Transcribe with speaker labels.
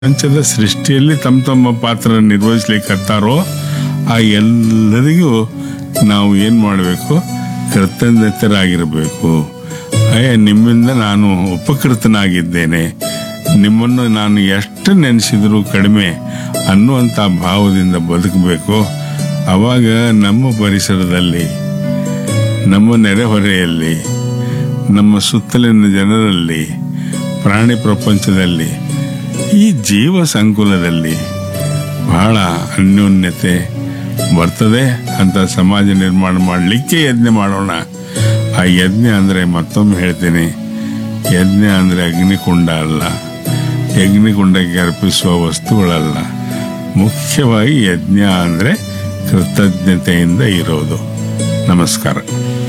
Speaker 1: ಪ್ರಪಂಚದ ಸೃಷ್ಟಿಯಲ್ಲಿ ತಮ್ಮ ತಮ್ಮ ಪಾತ್ರ ನಿರ್ವಹಿಸ್ಲಿಕ್ಕತ್ತಾರೋ ಆ ಎಲ್ಲರಿಗೂ ನಾವು ಏನು ಮಾಡಬೇಕು ಕೃತಜ್ಞತರಾಗಿರಬೇಕು ಅಯ್ಯ ನಿಮ್ಮಿಂದ ನಾನು ಉಪಕೃತನಾಗಿದ್ದೇನೆ ನಿಮ್ಮನ್ನು ನಾನು ಎಷ್ಟು ನೆನೆಸಿದರೂ ಕಡಿಮೆ ಅನ್ನುವಂಥ ಭಾವದಿಂದ ಬದುಕಬೇಕು ಅವಾಗ ನಮ್ಮ ಪರಿಸರದಲ್ಲಿ ನಮ್ಮ ನೆರೆಹೊರೆಯಲ್ಲಿ ನಮ್ಮ ಸುತ್ತಲಿನ ಜನರಲ್ಲಿ ಪ್ರಾಣಿ ಪ್ರಪಂಚದಲ್ಲಿ ಈ ಜೀವ ಸಂಕುಲದಲ್ಲಿ ಬಹಳ ಅನ್ಯೋನ್ಯತೆ ಬರ್ತದೆ ಅಂತ ಸಮಾಜ ನಿರ್ಮಾಣ ಮಾಡಲಿಕ್ಕೆ ಯಜ್ಞ ಮಾಡೋಣ ಆ ಯಜ್ಞ ಅಂದರೆ ಮತ್ತೊಮ್ಮೆ ಹೇಳ್ತೀನಿ ಯಜ್ಞ ಅಂದರೆ ಅಗ್ನಿಕುಂಡ ಅಲ್ಲ ಅಗ್ನಿಕುಂಡಕ್ಕೆ ಅರ್ಪಿಸುವ ವಸ್ತುಗಳಲ್ಲ ಮುಖ್ಯವಾಗಿ ಯಜ್ಞ ಅಂದರೆ ಕೃತಜ್ಞತೆಯಿಂದ ಇರೋದು ನಮಸ್ಕಾರ